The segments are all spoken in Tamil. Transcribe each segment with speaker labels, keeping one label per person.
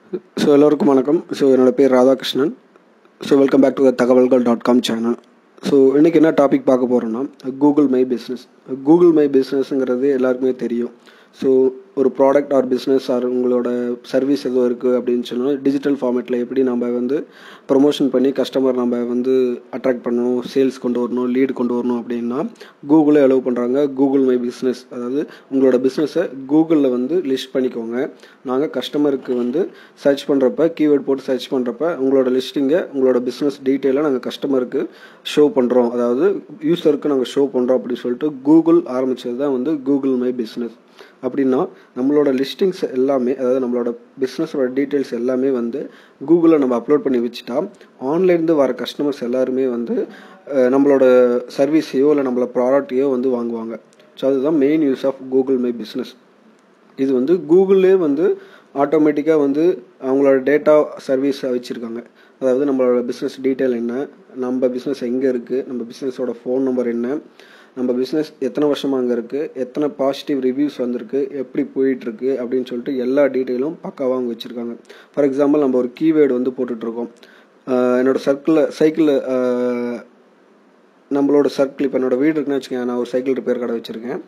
Speaker 1: ஸோ எல்லோருக்கும் வணக்கம் ஸோ என்னோட பேர் Radhakrishnan so welcome back to the தகவல்கள் டாட் காம் சேனல் ஸோ இன்றைக்கி என்ன டாபிக் பார்க்க போகிறோன்னா Google my business Google my பிஸ்னஸ்ங்கிறது எல்லாருக்குமே தெரியும் ஸோ ஒரு ப்ராடக்ட் ஆர் பிஸ்னஸ் ஆர் உங்களோட சர்வீஸ் எதுவும் இருக்குது அப்படின்னு சொன்னால் டிஜிட்டல் ஃபார்மேட்டில் எப்படி நம்ம வந்து ப்ரொமோஷன் பண்ணி கஸ்டமர் நம்ம வந்து அட்ராக்ட் பண்ணணும் சேல்ஸ் கொண்டு வரணும் லீடு கொண்டு வரணும் அப்படின்னா கூகுளே அலோவ் பண்ணுறாங்க கூகுள் மை பிஸ்னஸ் அதாவது உங்களோட பிஸ்னஸை கூகுளில் வந்து லிஸ்ட் பண்ணிக்கோங்க நாங்கள் கஸ்டமருக்கு வந்து சர்ச் பண்ணுறப்ப கீவேர்ட் போட்டு சர்ச் பண்ணுறப்ப உங்களோட லிஸ்டிங்கை உங்களோட பிஸ்னஸ் டீட்டெயிலாக நாங்கள் கஸ்டமருக்கு ஷோ பண்ணுறோம் அதாவது யூஸருக்கு நாங்கள் ஷோ பண்ணுறோம் அப்படின்னு சொல்லிட்டு கூகுள் ஆரம்பித்தது தான் வந்து கூகுள் மை பிஸ்னஸ் அப்படின்னா நம்மளோட லிஸ்டிங்ஸ் எல்லாமே அதாவது நம்மளோட பிஸ்னஸோட டீட்டெயில்ஸ் எல்லாமே வந்து கூகுளில் நம்ம அப்லோட் பண்ணி வச்சுட்டா ஆன்லைன்லேருந்து வர கஸ்டமர்ஸ் எல்லாருமே வந்து அஹ், நம்மளோட சர்வீஸையோ இல்லை நம்மளோட ப்ராடக்டையோ வந்து வாங்குவாங்க ஸோ அதுதான் main use of Google my business இது வந்து கூகுளே வந்து ஆட்டோமேட்டிக்காக வந்து அவங்களோட டேட்டா சர்வீஸ் வச்சுருக்காங்க அதாவது நம்மளோட பிஸ்னஸ் டீட்டெயில் என்ன நம்ம பிஸ்னஸ் எங்கே இருக்குது நம்ம பிஸ்னஸோட ஃபோன் நம்பர் என்ன நம்ம பிஸ்னஸ் எத்தனை வருஷமாக அங்கே இருக்குது எத்தனை பாசிட்டிவ் ரிவ்யூஸ் வந்திருக்கு எப்படி போயிட்டுருக்கு அப்படின்னு சொல்லிட்டு எல்லா டீட்டெயிலும் பக்காவாக அவங்க வச்சுருக்காங்க ஃபார் எக்ஸாம்பிள் நம்ம ஒரு கீவேர்டு வந்து போட்டுட்ருக்கோம் என்னோடய சர்க்கிளில் சைக்கிளில் நம்மளோட சர்க்கிள் இப்போ என்னோட வீடு இருக்குன்னு வச்சுக்கோங்க நான் ஒரு சைக்கிள் ரிப்பேர் கடை வச்சுருக்கேன்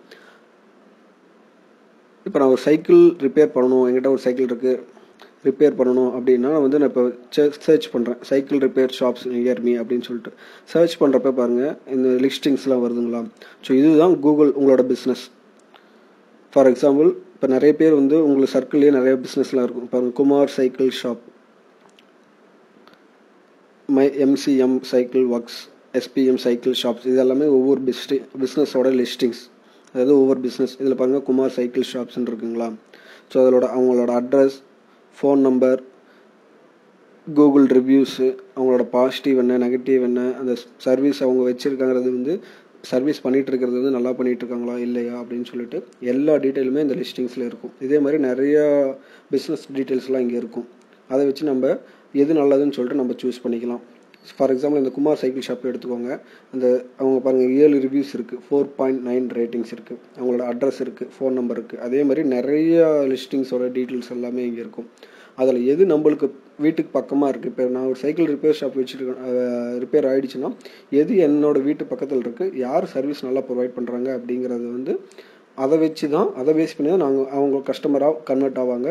Speaker 1: இப்போ நான் ஒரு சைக்கிள் ரிப்பேர் பண்ணணும் என்கிட்ட ஒரு சைக்கிள் இருக்குது ரிப்பேர் பண்ணணும் அப்படின்னா நான் வந்து நான் இப்போ சர்ச் பண்ணுறேன் cycle repair shops near me அப்படின்னு சொல்லிட்டு சர்ச் பண்ணுறப்ப பாருங்கள் இந்த லிஸ்டிங்ஸ்லாம் வருதுங்களா ஸோ இதுதான் கூகுள் உங்களோட பிஸ்னஸ் ஃபார் எக்ஸாம்பிள் இப்போ நிறைய பேர் வந்து உங்களுக்கு சர்க்கிள்லேயே நிறைய பிஸ்னஸ்லாம் இருக்கும் பாருங்கள் Kumar cycle shop my MCM cycle works SPM cycle shops இது எல்லாமே ஒவ்வொரு பிஸ்டி பிஸ்னஸோட லிஸ்டிங்ஸ் அதாவது ஒவ்வொரு பிஸ்னஸ் இதில் பாருங்கள் குமார் சைக்கிள் ஷாப்ஸ்ன்னு இருக்குங்களா ஸோ அதோட அவங்களோட address phone number Google reviews அவங்களோட பாசிட்டிவ் என்ன நெகட்டிவ் என்ன அந்த சர்வீஸ் அவங்க வச்சுருக்காங்கிறது வந்து சர்வீஸ் பண்ணிகிட்டு இருக்கிறது வந்து நல்லா பண்ணிகிட்டு இருக்காங்களா இல்லையா அப்படின்னு சொல்லிட்டு எல்லா டீட்டெயிலுமே இந்த லிஸ்டிங்ஸில் இருக்கும் இதே மாதிரி நிறையா பிஸ்னஸ் டீட்டெயில்ஸ்லாம் இங்கே இருக்கும் அதை வச்சு நம்ம எது நல்லதுன்னு சொல்லிட்டு நம்ம சூஸ் பண்ணிக்கலாம் ஃபார் எக்ஸாம்பிள் இந்த குமார் சைக்கிள் ஷாப் எடுத்துக்கோங்க அந்த அவங்க பாருங்கள் ஏழு ரிவ்யூஸ் இருக்குது ஃபோர் பாயிண்ட் நைன் ரேட்டிங்ஸ் இருக்குது அவங்களோட அட்ரஸ் இருக்குது ஃபோன் நம்பர் இருக்குது அதே மாதிரி நிறைய லிஸ்டிங்ஸோட டீட்டெயில்ஸ் எல்லாமே இங்கே இருக்கும் அதில் எது நம்மளுக்கு வீட்டுக்கு பக்கமாக இருக்குது இப்போ நான் ஒரு சைக்கிள் ரிப்பேர் ஷாப் வச்சுருக்கேன் ரிப்பேர் ஆகிடுச்சுன்னா எது என்னோட வீட்டு பக்கத்தில் இருக்குது யார் சர்வீஸ் நல்லா ப்ரொவைட் பண்ணுறாங்க அப்படிங்கிறது வந்து அதை வச்சு தான் அதை பேஸ் பண்ணி தான் நாங்கள் அவங்க கஸ்டமராக கன்வெர்ட் ஆவாங்க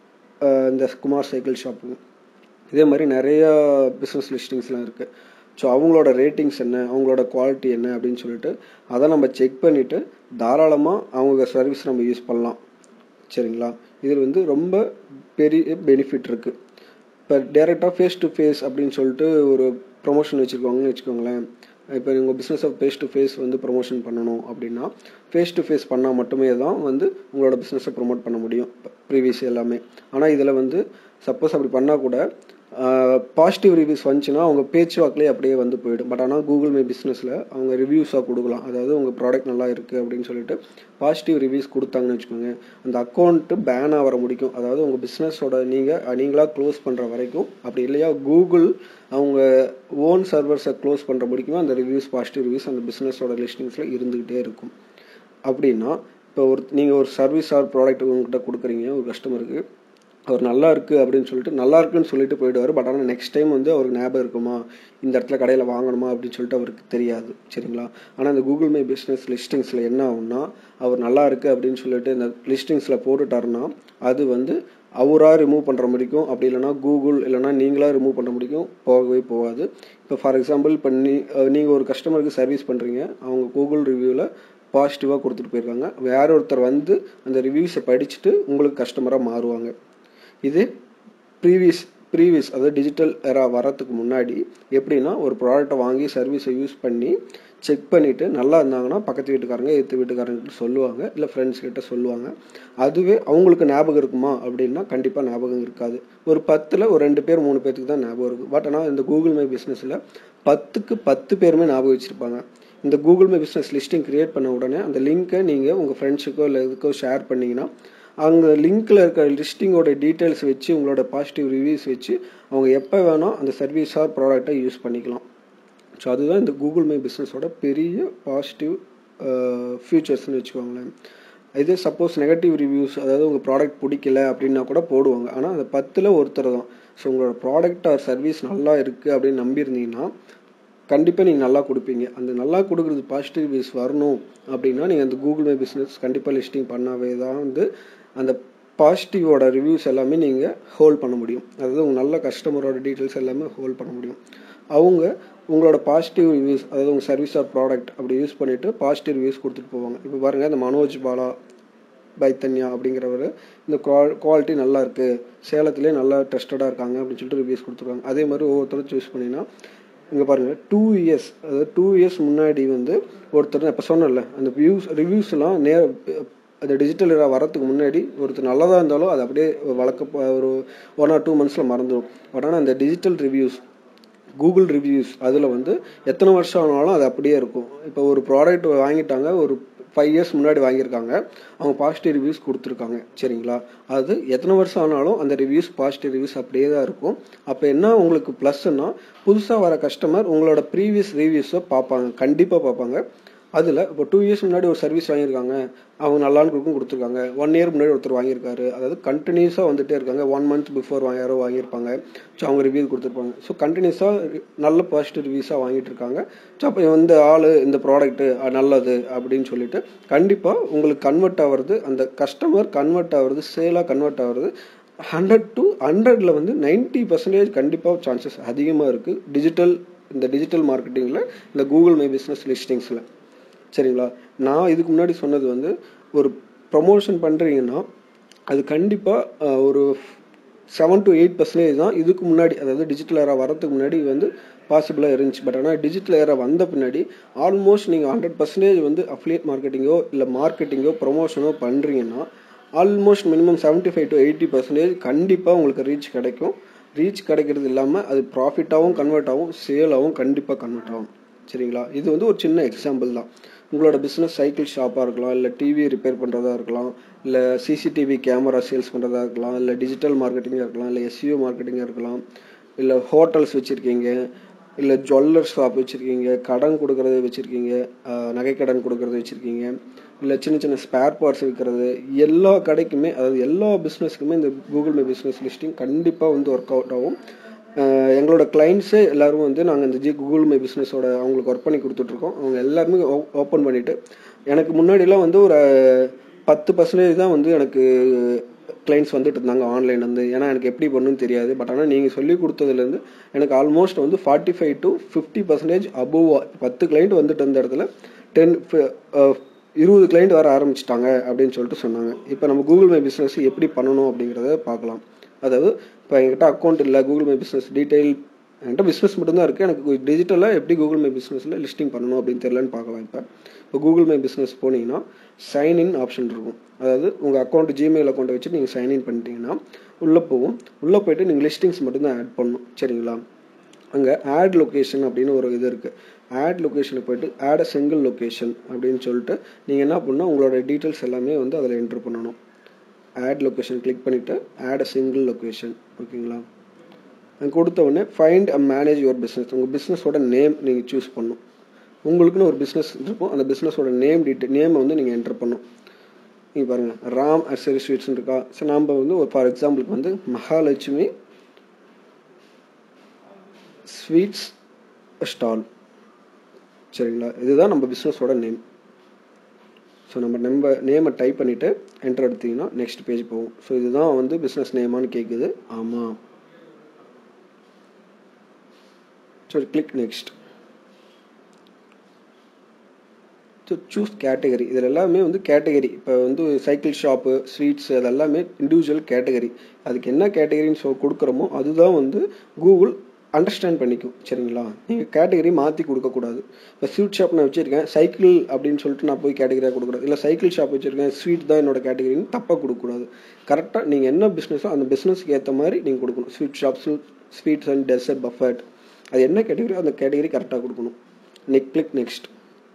Speaker 1: அஹ் இந்த குமார் சைக்கிள் ஷாப்புங்க இதே மாதிரி நிறையா பிஸ்னஸ் லிஸ்டிங்ஸ்லாம் இருக்குது ஸோ அவங்களோட ரேட்டிங்ஸ் என்ன அவங்களோட குவாலிட்டி என்ன அப்படின்னு சொல்லிட்டு அதை நம்ம செக் பண்ணிவிட்டு தாராளமாக அவங்க சர்வீஸ் நம்ம யூஸ் பண்ணலாம் சரிங்களா இதில் வந்து ரொம்ப பெரிய பெனிஃபிட் இருக்குது இப்போ டேரெக்டாக ஃபேஸ் டு ஃபேஸ் அப்படின்னு சொல்லிட்டு ஒரு ப்ரொமோஷன் வச்சுருக்காங்கன்னு வச்சுக்கோங்களேன் இப்போ உங்கள் பிஸ்னஸை ஃபேஸ் டு ஃபேஸ் வந்து ப்ரொமோஷன் பண்ணணும் அப்படின்னா ஃபேஸ் டு ஃபேஸ் பண்ணால் மட்டுமே தான் வந்து உங்களோட பிஸ்னஸை ப்ரொமோட் பண்ண முடியும் ப்ரீவியஸ் எல்லாமே ஆனால் இதில் வந்து சப்போஸ் அப்படி பண்ணால் கூட பாசிட்டிவ் ரிவ்யூஸ் வந்துச்சுன்னா அவங்க பேச்சுவாக்கிலே அப்படியே வந்து போயிடும் பட் ஆனால் கூகுள் மே பிஸ்னஸில் அவங்க ரிவ்யூஸாக கொடுக்கலாம் அதாவது உங்கள் ப்ராடக்ட் நல்லா இருக்குது அப்படின்னு சொல்லிட்டு பாசிட்டிவ் ரிவ்யூஸ் கொடுத்தாங்கன்னு வச்சுக்கோங்க அந்த அக்கௌண்ட்டு பேன் ஆகிற முடிக்கும் அதாவது உங்கள் பிஸ்னஸோட நீங்கள் நீங்களாக க்ளோஸ் பண்ணுற வரைக்கும் அப்படி இல்லையா கூகுள் அவங்க ஓன் சர்வர்ஸை க்ளோஸ் பண்ணுற முடிக்கும் அந்த ரிவ்யூஸ் பாசிட்டிவ் ரிவ்யூஸ் அந்த பிஸ்னஸோட லிஸ்டிங்ஸில் இருந்துக்கிட்டே இருக்கும் அப்படின்னா இப்போ ஒரு நீங்கள் ஒரு சர்வீஸ் ஆர் ப்ராடக்ட் உங்கள்கிட்ட கொடுக்குறீங்க ஒரு கஸ்டமருக்கு அவர் நல்லா இருக்குது அப்படின்னு சொல்லிட்டு நல்லா இருக்குன்னு சொல்லிட்டு போயிடுவார் பட் ஆனால் நெக்ஸ்ட் டைம் வந்து அவருக்கு ஞாபகம் இருக்குமா இந்த இடத்துல கடையில் வாங்கணுமா அப்படின்னு சொல்லிட்டு அவருக்கு தெரியாது சரிங்களா ஆனால் இந்த கூகுள் மை பிஸ்னஸ் லிஸ்டிங்ஸில் என்ன ஆகும்னா அவர் நல்லா இருக்குது அப்படின்னு சொல்லிட்டு இந்த லிஸ்டிங்ஸில் போட்டுட்டாருன்னா அது வந்து அவராக ரிமூவ் பண்ணுற முடிக்கும் அப்படி இல்லைனா கூகுள் இல்லைனா நீங்களாக ரிமூவ் பண்ண முடிக்கும் போகவே போகாது இப்போ ஃபார் எக்ஸாம்பிள் இப்போ நீ நீங்கள் ஒரு கஸ்டமருக்கு சர்வீஸ் பண்ணுறீங்க அவங்க கூகுள் ரிவ்யூவில் பாசிட்டிவாக கொடுத்துட்டு போயிருக்காங்க வேற ஒருத்தர் வந்து அந்த ரிவ்யூஸை படிச்சுட்டு உங்களுக்கு கஸ்டமராக மாறுவாங்க இது ப்ரீவியஸ் ப்ரீவியஸ் அதாவது டிஜிட்டல் எரா வரத்துக்கு முன்னாடி எப்படின்னா ஒரு ப்ராடக்ட்டை வாங்கி சர்வீஸை யூஸ் பண்ணி செக் பண்ணிவிட்டு நல்லா இருந்தாங்கன்னா பக்கத்து வீட்டுக்காரங்க எதிர்த்து வீட்டுக்காரங்கிட்ட சொல்லுவாங்க இல்லை ஃப்ரெண்ட்ஸ் கிட்ட சொல்லுவாங்க அதுவே அவங்களுக்கு ஞாபகம் இருக்குமா அப்படின்னா கண்டிப்பாக ஞாபகம் இருக்காது ஒரு பத்தில் ஒரு ரெண்டு பேர் மூணு பேர்த்துக்கு தான் ஞாபகம் இருக்கும் பட் ஆனால் இந்த கூகுள் மை பிஸ்னஸில் பத்துக்கு பத்து பேருமே ஞாபகம் வச்சுருப்பாங்க இந்த Google my business listing create பண்ண உடனே அந்த லிங்க்கை நீங்கள் உங்கள் ஃப்ரெண்ட்ஸுக்கோ இல்லை இதுக்கோ ஷேர் பண்ணிங்கன்னா அங்கே லிங்க்கில் இருக்க லிஸ்டிங்கோட டீட்டெயில்ஸ் வச்சு உங்களோட பாசிட்டிவ் ரிவ்யூஸ் வச்சு அவங்க எப்போ வேணால் அந்த சர்வீஸ் ஆர் ப்ராடக்டை யூஸ் பண்ணிக்கலாம் ஸோ அதுதான் இந்த கூகுள் மை பிஸ்னஸோட பெரிய பாசிட்டிவ் ஃபியூச்சர்ஸ்னு வச்சுக்கோங்களேன் இதே சப்போஸ் நெகட்டிவ் ரிவ்யூஸ் அதாவது உங்கள் ப்ராடக்ட் பிடிக்கல அப்படின்னா கூட போடுவாங்க ஆனால் அந்த பத்தில் ஒருத்தர் தான் ஸோ உங்களோட ப்ராடக்ட் ஆர் சர்வீஸ் நல்லா இருக்குது அப்படின்னு நம்பியிருந்தீங்கன்னா கண்டிப்பாக நீங்கள் நல்லா கொடுப்பீங்க அந்த நல்லா கொடுக்குறது பாசிட்டிவ் ரிவ்யூஸ் வரணும் அப்படின்னா நீங்கள் அந்த கூகுள் மை பிஸ்னஸ் கண்டிப்பாக லிஸ்டிங் பண்ணாவே தான் வந்து அந்த பாசிட்டிவோட ரிவ்யூஸ் எல்லாமே நீங்கள் ஹோல்ட் பண்ண முடியும் அதாவது உங்கள் நல்ல கஸ்டமரோட டீட்டெயில்ஸ் எல்லாமே ஹோல்ட் பண்ண முடியும் அவங்க உங்களோட பாசிட்டிவ் ரிவ்யூஸ் அதாவது உங்கள் சர்வீஸ் ஆர் ப்ராடக்ட் அப்படி யூஸ் பண்ணிவிட்டு பாசிட்டிவ் ரிவ்யூஸ் கொடுத்துட்டு போவாங்க இப்போ பாருங்கள் இந்த மனோஜ் பாலா பைத்தன்யா அப்படிங்கிறவர் இந்த குவாலிட்டி நல்லா இருக்குது சேலத்திலே நல்லா ட்ரஸ்டடாக இருக்காங்க அப்படின்னு சொல்லிட்டு ரிவ்யூஸ் கொடுத்துருக்காங்க அதே மாதிரி ஒவ்வொருத்தரும் சூஸ் பண்ணிங்கன்னா இங்கே பாருங்கள் டூ இயர்ஸ் அதாவது டூ இயர்ஸ் முன்னாடி வந்து ஒருத்தர் இப்போ சொன்னல அந்த வியூஸ் ரிவ்யூஸ்லாம் நே அந்த டிஜிட்டல் இரா வரத்துக்கு முன்னாடி ஒருத்தர் நல்லதாக இருந்தாலும் அது அப்படியே வழக்க ஒரு ஒன் ஆர் டூ மந்த்ஸில் மறந்துடும் பட் ஆனால் அந்த டிஜிட்டல் ரிவ்யூஸ் கூகுள் ரிவ்யூஸ் அதில் வந்து எத்தனை வருஷம் ஆனாலும் அது அப்படியே இருக்கும் இப்போ ஒரு ப்ராடக்ட் வாங்கிட்டாங்க ஒரு ஃபைவ் இயர்ஸ் முன்னாடி வாங்கியிருக்காங்க அவங்க பாசிட்டிவ் ரிவ்யூஸ் கொடுத்துருக்காங்க சரிங்களா அது எத்தனை வருஷம் ஆனாலும் அந்த ரிவ்யூஸ் பாசிட்டிவ் ரிவ்யூஸ் அப்படியே தான் இருக்கும் அப்போ என்ன உங்களுக்கு ப்ளஸ்ன்னா புதுசாக வர கஸ்டமர் உங்களோட ப்ரீவியஸ் ரிவ்யூஸை பார்ப்பாங்க கண்டிப்பாக பார்ப்பாங்க அதில் இப்போ டூ இயர்ஸ் முன்னாடி ஒரு சர்வீஸ் வாங்கியிருக்காங்க அவங்க நல்லான்னு கொடுக்கும் கொடுத்துருக்காங்க ஒன் இயர் முன்னாடி ஒருத்தர் வாங்கியிருக்காரு அதாவது கண்டினியூஸாக வந்துட்டே இருக்காங்க ஒன் மந்த் பிஃபோர் யாரோ வாங்கியிருப்பாங்க ஸோ அவங்க ரிவ்யூ கொடுத்துருப்பாங்க ஸோ கண்டினியூஸாக நல்ல பாசிட்டிவ் ரிவ்யூஸாக வாங்கிட்டு இருக்காங்க ஸோ அப்போ இந்த ஆள் இந்த ப்ராடக்ட்டு நல்லது அப்படின்னு சொல்லிட்டு கண்டிப்பாக உங்களுக்கு கன்வெர்ட் ஆகிறது அந்த கஸ்டமர் கன்வெர்ட் ஆகிறது சேலாக கன்வெர்ட் ஆகிறது ஹண்ட்ரட் டு ஹண்ட்ரடில் வந்து நைன்ட்டி பர்சன்டேஜ் கண்டிப்பாக சான்சஸ் அதிகமாக இருக்குது டிஜிட்டல் இந்த டிஜிட்டல் மார்க்கெட்டிங்கில் இந்த கூகுள் மை பிஸ்னஸ் லிஸ்டிங்ஸில் சரிங்களா நான் இதுக்கு முன்னாடி சொன்னது வந்து ஒரு ப்ரொமோஷன் பண்ணுறீங்கன்னா அது கண்டிப்பாக ஒரு செவன் டு எயிட் பர்சன்டேஜ் தான் இதுக்கு முன்னாடி அதாவது டிஜிட்டல் ஏரா வரதுக்கு முன்னாடி வந்து பாசிபிளாக இருந்துச்சு பட் ஆனால் டிஜிட்டல் ஏரா வந்த பின்னாடி ஆல்மோஸ்ட் நீங்கள் ஹண்ட்ரட் பர்சன்டேஜ் வந்து அஃபிலியேட் மார்க்கெட்டிங்கோ இல்லை மார்க்கெட்டிங்கோ ப்ரொமோஷனோ பண்ணுறீங்கன்னா almost minimum seventy five to eighty percentage கண்டிப்பாக உங்களுக்கு ரீச் கிடைக்கும் ரீச் கிடைக்கிறது இல்லாமல் அது ப்ராஃபிட்டாகவும் கன்வெர்ட் ஆகும் சேலாகவும் கண்டிப்பாக கன்வெர்ட் ஆகும் சரிங்களா இது வந்து ஒரு சின்ன எக்ஸாம்பிள் தான் உங்களோட பிஸ்னஸ் சைக்கிள் ஷாப்பாக இருக்கலாம் இல்லை டிவி ரிப்பேர் பண்ணுறதா இருக்கலாம் இல்லை சிசிடிவி கேமரா சேல்ஸ் பண்ணுறதா இருக்கலாம் இல்லை டிஜிட்டல் மார்க்கெட்டிங்காக இருக்கலாம் இல்லை எஸ்யூ மார்க்கெட்டிங்காக இருக்கலாம் இல்லை ஹோட்டல்ஸ் வச்சுருக்கீங்க இல்லை ஜுவல்லர் ஷாப் வச்சுருக்கீங்க கடன் கொடுக்குறது வச்சுருக்கீங்க நகைக்கடன் கொடுக்குறது வச்சுருக்கீங்க இல்லை சின்ன சின்ன ஸ்பேர் பார்ட்ஸ் விற்கிறது எல்லா கடைக்குமே அதாவது எல்லா பிஸ்னஸ்க்குமே இந்த கூகுள் மே பிஸ்னஸ் லிஸ்டிங் கண்டிப்பாக வந்து ஒர்க் அவுட் ஆகும் எங்களோட கிளைண்ட்ஸே எல்லோரும் வந்து நாங்கள் இந்த ஜி கூகுள் மை பிஸ்னஸோட அவங்களுக்கு ஒர்க் பண்ணி கொடுத்துட்ருக்கோம் அவங்க எல்லாருமே ஓப்பன் பண்ணிவிட்டு எனக்கு முன்னாடிலாம் வந்து ஒரு பத்து பர்சன்டேஜ் தான் வந்து எனக்கு கிளைண்ட்ஸ் வந்துட்டு இருந்தாங்க ஆன்லைன் வந்து ஏன்னா எனக்கு எப்படி பண்ணணும்னு தெரியாது பட் ஆனால் நீங்கள் சொல்லி கொடுத்ததுலேருந்து எனக்கு ஆல்மோஸ்ட் வந்து forty five to fifty percentage above பத்து கிளைண்ட் வந்துட்டு இருந்த இடத்துல டென் இருபது கிளைண்ட் வர ஆரம்பிச்சிட்டாங்க அப்படின்னு சொல்லிட்டு சொன்னாங்க இப்போ நம்ம கூகுள் மை பிஸ்னஸ் எப்படி பண்ணணும் அப்படிங்கிறத பார்க்கலாம் அதாவது இப்போ என்கிட்ட அக்கௌண்ட் இல்லை கூகுள் மை பிஸ்னஸ் டீட்டெயில் என்கிட்ட பிஸ்னஸ் மட்டும்தான் இருக்குது எனக்கு டிஜிட்டலாக எப்படி கூகுள் மை பிஸ்னஸில் லிஸ்டிங் பண்ணணும் அப்படின்னு தெரியலன்னு பார்க்கலாம் இப்போ இப்போ கூகுள் மை பிஸ்னஸ் போனீங்கன்னா சைன்இன் ஆப்ஷன் இருக்கும் அதாவது உங்கள் அக்கௌண்ட் ஜிமெயில் அக்கௌண்ட்டை வச்சு நீங்கள் சைன்இன் பண்ணிட்டீங்கன்னா உள்ளே போகும் உள்ளே போயிட்டு நீங்கள் லிஸ்டிங்ஸ் மட்டும்தான் ஆட் பண்ணணும் சரிங்களா அங்கே ஆட் லொக்கேஷன் அப்படின்னு ஒரு இது இருக்குது ஆட் லொக்கேஷனுக்கு போயிட்டு ஆட் அ சிங்கிள் லொக்கேஷன் அப்படின்னு சொல்லிட்டு நீங்கள் என்ன பண்ணால் உங்களோட டீட்டெயில்ஸ் எல்லாமே வந்து அதில் என்ட்ரு பண்ணணும் ஆட் லொக்கேஷன் கிளிக் பண்ணிவிட்டு ஆட் அ சிங்கிள் லொக்கேஷன் ஓகேங்களா கொடுத்த உடனே find a manage your business உங்கள் பிஸ்னஸோட நேம் நீங்கள் சூஸ் பண்ணணும் உங்களுக்குன்னு ஒரு பிஸ்னஸ் இருக்கும் அந்த பிஸ்னஸோட நேம் டீட்டெயில் நேமை வந்து நீங்கள் என்டர் பண்ணணும் நீங்கள் பாருங்கள் ராம் அசரி ஸ்வீட்ஸ்னு இருக்கா ஸோ நம்ம வந்து ஒரு ஃபார் எக்ஸாம்பிளுக்கு வந்து மகாலட்சுமி ஸ்வீட்ஸ் ஸ்டால் சரிங்களா இதுதான் நம்ம பிஸ்னஸோட நேம் ஸோ நம்ம நம்ம நேமை டைப் பண்ணிவிட்டு என்டர் எடுத்தீங்கன்னா நெக்ஸ்ட் பேஜ் போகும் ஸோ இதுதான் வந்து பிஸ்னஸ் நேமான்னு கேட்குது ஆமாம் so click next so choose category இதில் எல்லாமே வந்து கேட்டகரி இப்போ வந்து சைக்கிள் ஷாப்பு ஸ்வீட்ஸ் அது எல்லாமே இண்டிவிஜுவல் கேட்டகரி அதுக்கு என்ன கேட்டகரின்னு சொ கொடுக்குறோமோ அதுதான் வந்து கூகுள் அண்டர்ஸ்டாண்ட் பண்ணிக்கும் சரிங்களா நீங்கள் கேட்டகரி மாற்றி கொடுக்கக்கூடாது இப்போ ஸ்வீட் ஷாப் நான் வச்சுருக்கேன் சைக்கிள் அப்படின்னு சொல்லிட்டு நான் போய் கேட்டகரியாக கொடுக்கூடாது இல்லை சைக்கிள் ஷாப் வச்சுருக்கேன் ஸ்வீட் தான் என்னோட கேட்டகரின்னு தப்பாக கொடுக்கக்கூடாது கரெக்டாக நீங்கள் என்ன பிஸ்னஸோ அந்த பிஸ்னஸ்க்கு ஏற்ற மாதிரி நீங்கள் கொடுக்கணும் sweet shops sweets and dessert buffet அது என்ன கேட்டகரி அந்த கேட்டகரி கரெக்டாக கொடுக்கணும் நெக் கிளிக் நெக்ஸ்ட்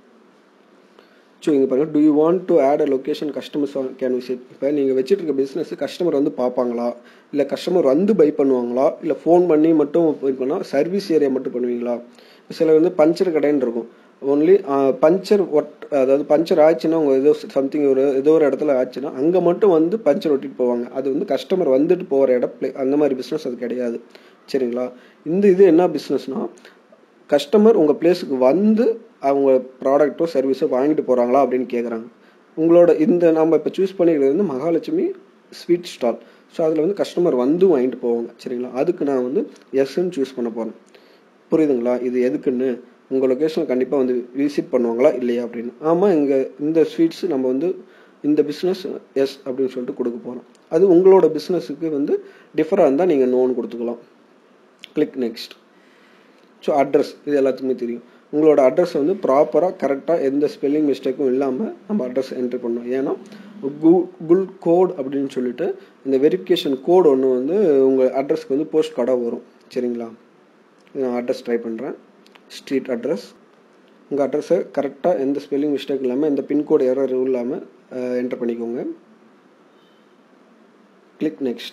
Speaker 1: ஸோ இங்கே பாருங்கள் do you want to add a location customers can visit இப்போ நீங்கள் வச்சுட்டு இருக்க பிஸ்னஸ் கஸ்டமர் வந்து பார்ப்பாங்களா இல்லை கஸ்டமர் வந்து பை பண்ணுவாங்களா இல்லை ஃபோன் பண்ணி மட்டும் இது பண்ணால் சர்வீஸ் ஏரியா மட்டும் பண்ணுவீங்களா சில வந்து பஞ்சர் கடைன்னு இருக்கும் ஒன்லி பஞ்சர் ஒட் அதாவது பஞ்சர் ஆச்சுன்னா அவங்க ஏதோ சம்திங் ஒரு ஏதோ ஒரு இடத்துல ஆச்சுன்னா அங்கே மட்டும் வந்து பஞ்சர் ஒட்டிட்டு போவாங்க அது வந்து கஸ்டமர் வந்துட்டு போகிற இடம் play- அந்த மாதிரி பிஸ்னஸ் அது கிடையாது சரிங்களா இந்த இது என்ன பிஸ்னஸ்னால் கஸ்டமர் உங்கள் பிளேஸுக்கு வந்து அவங்க ப்ராடக்ட்டோ சர்வீஸோ வாங்கிட்டு போகிறாங்களா அப்படின்னு கேட்குறாங்க உங்களோட இந்த நம்ம இப்போ சூஸ் பண்ணிக்கிறது வந்து மகாலட்சுமி ஸ்வீட் ஸ்டால் ஸோ அதில் வந்து கஸ்டமர் வந்து வாங்கிட்டு போவாங்க சரிங்களா அதுக்கு நான் வந்து எஸ்ன்னு சூஸ் பண்ண போகிறேன் புரியுதுங்களா இது எதுக்குன்னு உங்கள் லொக்கேஷன் கண்டிப்பாக வந்து விசிட் பண்ணுவாங்களா இல்லையா அப்படின்னு ஆமாம் இங்கே இந்த ஸ்வீட்ஸ் நம்ம வந்து இந்த பிஸ்னஸ் எஸ் அப்படின்னு சொல்லிட்டு கொடுக்க போகிறோம் அது உங்களோட பிஸ்னஸுக்கு வந்து டிஃபராக இருந்தால் நீங்கள் நோன் கொடுத்துக்கலாம் கிளிக் நெக்ஸ்ட் ஸோ அட்ரஸ் இது எல்லாத்துக்குமே தெரியும் உங்களோட அட்ரஸ் வந்து ப்ராப்பராக கரெக்டாக எந்த ஸ்பெல்லிங் மிஸ்டேக்கும் இல்லாமல் நம்ம அட்ரஸ் என்ட்ரி பண்ணணும் ஏன்னா கூகுள் கோட் அப்படின்னு சொல்லிட்டு இந்த வெரிஃபிகேஷன் கோட் ஒன்று வந்து உங்கள் அட்ரஸ்க்கு வந்து போஸ்ட் கார்டாக வரும் சரிங்களா இது நான் அட்ரஸ் ட்ரை பண்ணுறேன் ஸ்ட்ரீட் அட்ரஸ் உங்கள் அட்ரஸை கரெக்டாக எந்த ஸ்பெல்லிங் மிஸ்டேக் இல்லாமல் எந்த பின்கோடு எரர் இல்லாமல் என்டர் பண்ணிக்கோங்க கிளிக் நெக்ஸ்ட்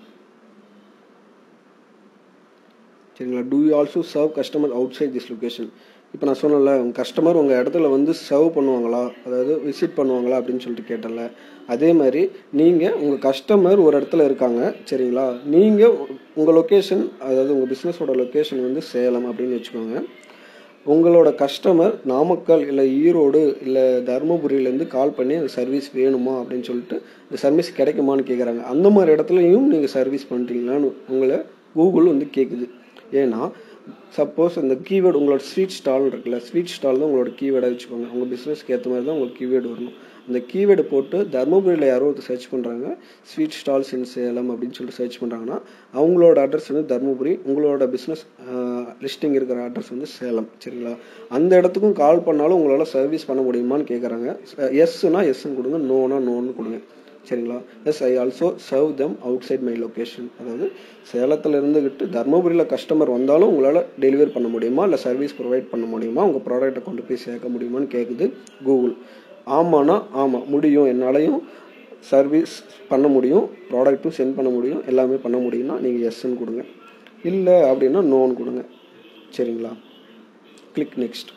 Speaker 1: சரிங்களா do you also serve customer outside this location இப்போ நான் சொன்னல உங்கள் கஸ்டமர் உங்கள் இடத்துல வந்து சர்வ் பண்ணுவாங்களா அதாவது விசிட் பண்ணுவாங்களா அப்படின்னு சொல்லிட்டு கேட்டல அதே மாதிரி நீங்கள் உங்கள் கஸ்டமர் ஒரு இடத்துல இருக்காங்க சரிங்களா நீங்கள் உங்கள் லொக்கேஷன் அதாவது உங்கள் பிஸ்னஸோட லொக்கேஷன் வந்து சேலம் அப்படின்னு வச்சுக்கோங்க உங்களோட கஸ்டமர் நாமக்கல் இல்லை ஈரோடு இல்லை தருமபுரியிலேருந்து கால் பண்ணி அந்த சர்வீஸ் வேணுமா அப்படின்னு சொல்லிட்டு இந்த சர்வீஸ் கிடைக்குமான்னு கேட்குறாங்க அந்த மாதிரி இடத்துலையும் நீங்கள் சர்வீஸ் பண்ணுறீங்களான்னு உங்களை கூகுள் வந்து கேட்குது ஏன்னா சப்போஸ் இந்த கீவேர்டு உங்களோட ஸ்வீட் ஸ்டால் இருக்குல்ல ஸ்வீட் ஸ்டால் தான் உங்களோட கீவேர்டாக வச்சுக்கோங்க உங்கள் பிஸ்னஸ்க்கு ஏற்ற மாதிரி தான் உங்களுக்கு கீவேர்டு வரணும் அந்த கீவேர்டு போட்டு தருமபுரியில் யாரோ ஒருத்தர் சர்ச் பண்ணுறாங்க ஸ்வீட் ஸ்டால்ஸ் இன் சேலம் அப்படின்னு சொல்லிட்டு சர்ச் பண்ணுறாங்கன்னா அவங்களோட அட்ரஸ் வந்து தருமபுரி உங்களோட பிஸ்னஸ் லிஸ்டிங் இருக்கிற அட்ரஸ் வந்து சேலம் சரிங்களா அந்த இடத்துக்கும் கால் பண்ணாலும் உங்களால் சர்வீஸ் பண்ண முடியுமான்னு கேட்குறாங்க எஸ்னா எஸ்ன்னு கொடுங்க நோனா நோன்னு கொடுங்க சரிங்களா yes I also serve them outside my location அதாவது சேலத்தில் இருந்துக்கிட்டு தர்மபுரியில் கஸ்டமர் வந்தாலும் உங்களால் டெலிவரி பண்ண முடியுமா இல்லை சர்வீஸ் ப்ரொவைட் பண்ண முடியுமா உங்கள் ப்ராடக்ட்டை கொண்டு போய் சேர்க்க முடியுமான்னு கேட்குது கூகுள் ஆமானா ஆமாம் முடியும் என்னாலையும் சர்வீஸ் பண்ண முடியும் ப்ராடக்ட்டும் சென்ட் பண்ண முடியும் எல்லாமே பண்ண முடியும்னா நீங்கள் எஸ்ன்னு கொடுங்க இல்லை அப்படின்னா நோன்னு கொடுங்க சரிங்களா click next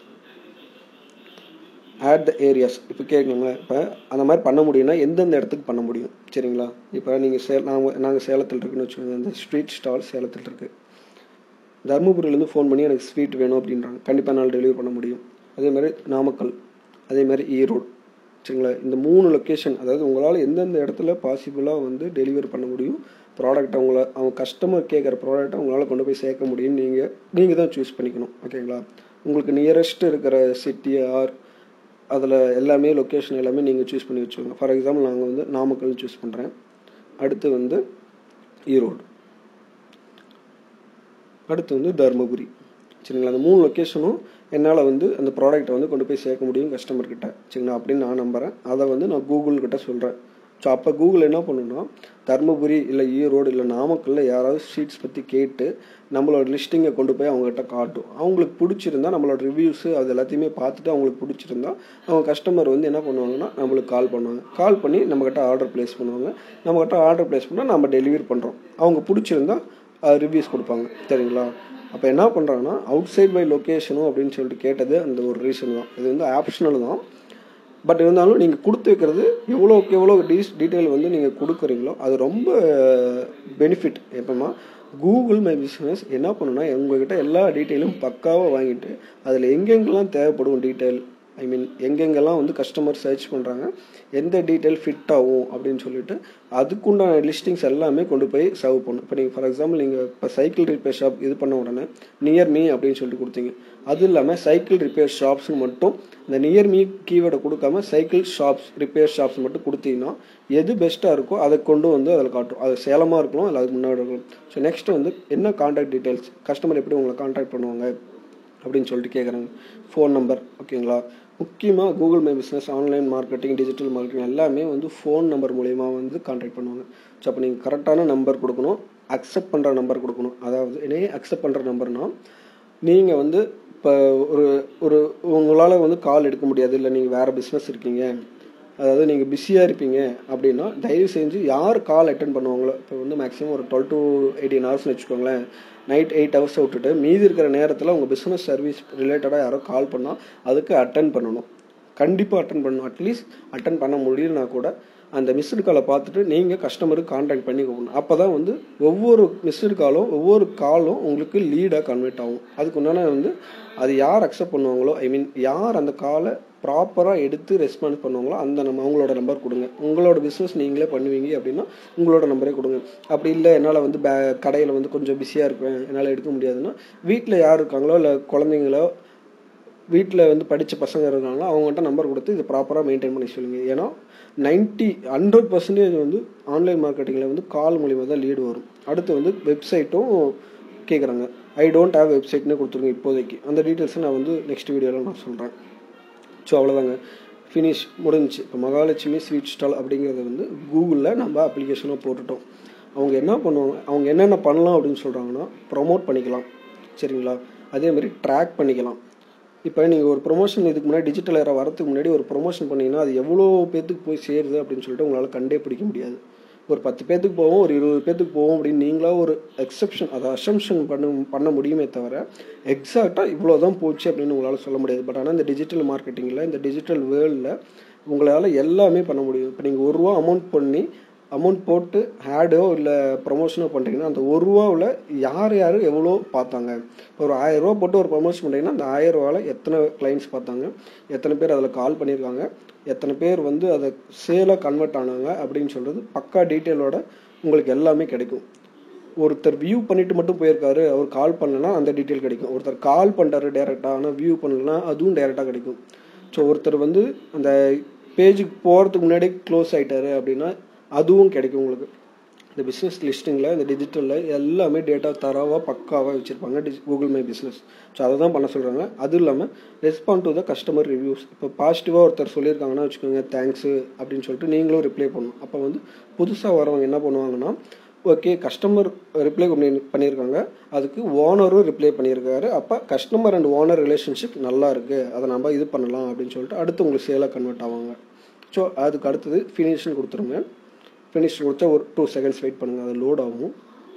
Speaker 1: add the areas இப்போ கேட்குங்களேன் இப்போ அந்த மாதிரி பண்ண முடியும்னா எந்தெந்த இடத்துக்கு பண்ண முடியும் சரிங்களா இப்போ நீங்கள் சே நாங்கள் நாங்கள் சேலத்தில் இருக்குன்னு வச்சுக்கோங்க இந்த ஸ்ட்ரீட் ஸ்டால் சேலத்தில் இருக்குது தருமபுரியிலேருந்து ஃபோன் பண்ணி எனக்கு ஸ்வீட் வேணும் அப்படின்றாங்க கண்டிப்பாக என்னால் டெலிவரி பண்ண முடியும் அதே மாதிரி நாமக்கல் அதே மாதிரி ஈரோடு சரிங்களா இந்த மூணு லொக்கேஷன் அதாவது உங்களால் எந்தெந்த இடத்துல பாசிபிளாக வந்து டெலிவரி பண்ண முடியும் ப்ராடக்ட் அவங்கள அவங்க கஸ்டமர் கேட்குற ப்ராடக்ட்டை உங்களால் கொண்டு போய் சேர்க்க முடியும் நீங்கள் நீங்கள் தான் சூஸ் பண்ணிக்கணும் ஓகேங்களா உங்களுக்கு நியரஸ்ட் இருக்கிற சிட்டி ஆர் அதில் எல்லாமே லொக்கேஷன் எல்லாமே நீங்கள் சூஸ் பண்ணி வச்சுக்கோங்க ஃபார் எக்ஸாம்பிள் நாங்கள் வந்து நாமக்கல் சூஸ் பண்ணுறேன் அடுத்து வந்து ஈரோடு அடுத்து வந்து தருமபுரி சரிங்களா அந்த மூணு லொக்கேஷனும் என்னால் வந்து அந்த ப்ராடக்ட்டை வந்து கொண்டு போய் சேர்க்க முடியும் கஸ்டமர்கிட்ட சரிங்களா அப்படின்னு நான் நம்புகிறேன் அதை வந்து நான் கூகுள் கிட்ட சொல்கிறேன் ஸோ அப்போ கூகுள் என்ன பண்ணுன்னா தருமபுரி இல்லை ஈரோடு இல்லை நாமக்கல்ல யாராவது ஸ்வீட்ஸ் பற்றி கேட்டு நம்மளோட லிஸ்டிங்கை கொண்டு போய் அவங்ககிட்ட காட்டும் அவங்களுக்கு பிடிச்சிருந்தா நம்மளோட ரிவ்யூஸு அது எல்லாத்தையுமே பார்த்துட்டு அவங்களுக்கு பிடிச்சிருந்தா அவங்க கஸ்டமர் வந்து என்ன பண்ணுவாங்கன்னா நம்மளுக்கு கால் பண்ணுவாங்க கால் பண்ணி நம்மக்கிட்ட ஆர்டர் ப்ளேஸ் பண்ணுவாங்க நம்மக்கிட்ட ஆர்டர் ப்ளேஸ் பண்ணால் நம்ம டெலிவரி பண்ணுறோம் அவங்க பிடிச்சிருந்தா ரிவ்யூஸ் கொடுப்பாங்க சரிங்களா அப்போ என்ன பண்ணுறாங்கன்னா அவுட் சைட் பை லொக்கேஷனும் அப்படின்னு சொல்லிட்டு கேட்டது அந்த ஒரு ரீசன் தான் இது வந்து ஆப்ஷனல் தான் பட் இருந்தாலும் நீங்கள் கொடுத்து வைக்கிறது எவ்வளோக்கு எவ்வளோ டீஸ் டீட்டெயில் வந்து நீங்கள் கொடுக்குறீங்களோ அது ரொம்ப பெனிஃபிட் எப்போமா கூகுள் மை பிஸ்னஸ் என்ன பண்ணுன்னா உங்ககிட்ட எல்லா டீட்டெயிலும் பக்காவாக வாங்கிட்டு அதில் எங்கெங்கெல்லாம் தேவைப்படும் டீட்டெயில் ஐ மீன் எங்கெங்கெல்லாம் வந்து கஸ்டமர் சர்ச் பண்ணுறாங்க எந்த டீட்டெயில் ஃபிட் ஆகும் அப்படின்னு சொல்லிட்டு அதுக்குண்டான லிஸ்டிங்ஸ் எல்லாமே கொண்டு போய் சர்வ் பண்ணும் இப்போ நீங்கள் ஃபார் எக்ஸாம்பிள் நீங்கள் இப்போ சைக்கிள் ரிப்பேர் ஷாப் இது பண்ண உடனே நியர் மீ அப்படின்னு சொல்லிட்டு கொடுத்தீங்க அது இல்லாமல் சைக்கிள் ரிப்பேர் ஷாப்ஸ்னு மட்டும் இந்த நியர் மீ கீவேர்டை கொடுக்காம சைக்கிள் ஷாப்ஸ் ரிப்பேர் ஷாப்ஸ் மட்டும் கொடுத்தீங்கன்னா எது பெஸ்ட்டாக இருக்கோ அதை கொண்டு வந்து அதில் காட்டும் அது சேலமாக இருக்கலாம் இல்லை அதுக்கு முன்னாடி இருக்கலாம் ஸோ நெக்ஸ்ட் வந்து என்ன கான்டாக்ட் டீட்டெயில்ஸ் கஸ்டமர் எப்படி உங்களை கான்டாக்ட் பண்ணுவாங்க அப்படின்னு சொல்லிட்டு கேட்குறாங்க ஃபோன் நம்பர் ஓகேங்களா முக்கியமாக Google my business online marketing digital marketing எல்லாமே வந்து ஃபோன் நம்பர் மூலயமா வந்து கான்டாக்ட் பண்ணுவாங்க ஸோ அப்போ நீங்கள் கரெக்டான நம்பர் கொடுக்கணும் அக்செப்ட் பண்ணுற நம்பர் கொடுக்கணும் அதாவது என்னையே அக்செப்ட் பண்ணுற நம்பர்னால் நீங்கள் வந்து இப்போ ஒரு ஒரு உங்களால் வந்து கால் எடுக்க முடியாது இல்லை நீங்கள் வேறு பிஸ்னஸ் இருக்கீங்க அதாவது நீங்கள் பிஸியாக இருப்பீங்க அப்படின்னா தயவு செஞ்சு யார் கால் அட்டன் பண்ணுவாங்களோ இப்போ வந்து மேக்ஸிமம் ஒரு டுவெல் டு எயிட்டீன் ஹவர்ஸ்னு வச்சுக்கோங்களேன் நைட் எயிட் ஹவர்ஸ் விட்டுட்டு மீதி இருக்கிற நேரத்தில் உங்கள் பிஸ்னஸ் சர்வீஸ் ரிலேட்டடாக யாரோ கால் பண்ணால் அதுக்கு அட்டன் பண்ணணும் கண்டிப்பாக அட்டன் பண்ணணும் அட்லீஸ்ட் அட்டன் பண்ண முடியலனா கூட அந்த மிஸ்டு காலை பார்த்துட்டு நீங்கள் கஸ்டமருக்கு காண்டாக்ட் பண்ணி கொடுக்கணும் அப்போ தான் வந்து ஒவ்வொரு மிஸ்டு காலும் ஒவ்வொரு காலும் உங்களுக்கு லீடாக கன்வெர்ட் ஆகும் அதுக்கு உண்டான வந்து அது யார் அக்செப்ட் பண்ணுவாங்களோ ஐ மீன் யார் அந்த காலை ப்ராப்பராக எடுத்து ரெஸ்பான்ஸ் பண்ணுவாங்களோ அந்த நம்ம அவங்களோட நம்பர் கொடுங்க உங்களோட பிஸ்னஸ் நீங்களே பண்ணுவீங்க அப்படின்னா உங்களோட நம்பரே கொடுங்க அப்படி இல்லை என்னால் வந்து பே கடையில் வந்து கொஞ்சம் பிஸியாக இருப்பேன் என்னால் எடுக்க முடியாதுன்னா வீட்டில் யார் இருக்காங்களோ இல்லை குழந்தைங்களோ வீட்டில் வந்து படித்த பசங்க இருக்காங்களோ அவங்கள்ட்ட நம்பர் கொடுத்து இது ப்ராப்பராக மெயின்டைன் பண்ணி சொல்லுங்க ஏன்னா நைன்ட்டி ஹண்ட்ரட் பர்சன்டேஜ் வந்து ஆன்லைன் மார்க்கெட்டிங்கில் வந்து கால் மூலிமா தான் லீடு வரும் அடுத்து வந்து வெப்சைட்டும் கேட்குறாங்க ஐ டோன்ட் ஹேவ் வெப்சைட்னு கொடுத்துருங்க இப்போதைக்கு அந்த டீட்டெயில்ஸை நான் வந்து நெக்ஸ்ட் வீடியோவில் நான் சொல்கிறேன் ஸோ அவ்வளோதாங்க ஃபினிஷ் முடிஞ்சிச்சு இப்போ மகாலட்சுமி ஸ்வீட் ஸ்டால் அப்படிங்கிறத வந்து கூகுளில் நம்ம அப்ளிகேஷனாக போட்டுட்டோம் அவங்க என்ன பண்ணுவாங்க அவங்க என்னென்ன பண்ணலாம் அப்படின்னு சொல்கிறாங்கன்னா ப்ரொமோட் பண்ணிக்கலாம் சரிங்களா அதே மாதிரி ட்ராக் பண்ணிக்கலாம் இப்போ நீங்கள் ஒரு ப்ரொமோஷன் இதுக்கு முன்னாடி டிஜிட்டல் ஏரா வரதுக்கு முன்னாடி ஒரு ப்ரொமோஷன் பண்ணிங்கன்னா அது எவ்வளோ பேத்துக்கு போய் சேருது அப்படின்னு சொல்லிட்டு உங்களால் கண்டே பிடிக்க முடியாது ஒரு பத்து பேத்துக்கு போவோம் ஒரு இருபது பேத்துக்கு போவோம் அப்படின்னு நீங்களா ஒரு எக்ஸப்ஷன் அதை அசம்ஷன் பண்ண பண்ண முடியுமே தவிர எக்ஸாக்டாக இவ்வளோ தான் போச்சு அப்படின்னு உங்களால் சொல்ல முடியாது பட் ஆனால் இந்த டிஜிட்டல் மார்க்கெட்டிங்கில் இந்த டிஜிட்டல் வேர்ல்டில் உங்களால் எல்லாமே பண்ண முடியும் இப்போ நீங்கள் ஒரு ரூபா அமௌண்ட் பண்ணி அமௌண்ட் போட்டு ஆடோ இல்லை ப்ரொமோஷனோ பண்ணுறீங்கன்னா அந்த ஒரு ரூபாவில் யார் யார் எவ்வளோ பார்த்தாங்க இப்போ ஒரு ஆயிரம் ரூபா போட்டு ஒரு ப்ரொமோஷன் பண்ணுறீங்கன்னா அந்த ஆயிரம் ரூபாவில் எத்தனை கிளைண்ட்ஸ் பார்த்தாங்க எத்தனை பேர் அதில் கால் பண்ணியிருக்காங்க எத்தனை பேர் வந்து அதை சேலாக கன்வெர்ட் ஆனாங்க அப்படின்னு சொல்கிறது பக்கா டீட்டெயிலோட உங்களுக்கு எல்லாமே கிடைக்கும் ஒருத்தர் வியூ பண்ணிட்டு மட்டும் போயிருக்காரு அவர் கால் பண்ணலன்னா அந்த டீட்டெயில் கிடைக்கும் ஒருத்தர் கால் பண்ணுறாரு டேரெக்டாக ஆனால் வியூ பண்ணலன்னா அதுவும் டேரெக்டாக கிடைக்கும் ஸோ ஒருத்தர் வந்து அந்த பேஜுக்கு போகிறதுக்கு முன்னாடி க்ளோஸ் ஆகிட்டாரு அப்படின்னா அதுவும் கிடைக்கும் உங்களுக்கு இந்த பிஸ்னஸ் லிஸ்டிங்கில் இந்த டிஜிட்டலில் எல்லாமே டேட்டா தரவாக பக்காவாக வச்சுருப்பாங்க டிஜி கூகுள் மை பிஸ்னஸ் ஸோ அதை தான் பண்ண சொல்கிறாங்க அதுவும் இல்லாமல் respond to the customer reviews இப்போ பாசிட்டிவாக ஒருத்தர் சொல்லியிருக்காங்கன்னா வச்சுக்கோங்க தேங்க்ஸு அப்படின்னு சொல்லிட்டு நீங்களும் ரிப்ளை பண்ணணும் அப்போ வந்து புதுசாக வரவங்க என்ன பண்ணுவாங்கன்னா ஓகே கஸ்டமர் ரிப்ளை பண்ணி பண்ணியிருக்காங்க அதுக்கு ஓனரும் ரிப்ளை பண்ணியிருக்காரு அப்போ கஸ்டமர் அண்ட் ஓனர் ரிலேஷன்ஷிப் நல்லா இருக்குது அதை நம்ம இது பண்ணலாம் அப்படின்னு சொல்லிட்டு அடுத்து உங்களுக்கு சேலாக கன்வெர்ட் ஆவாங்க ஸோ அதுக்கு அடுத்தது ஃபினிஷ்னு கொடுத்துருங்க ஃபினிஷ் கொடுத்தா ஒரு டூ செகண்ட்ஸ் வெயிட் பண்ணுங்கள் அது லோட் ஆகும்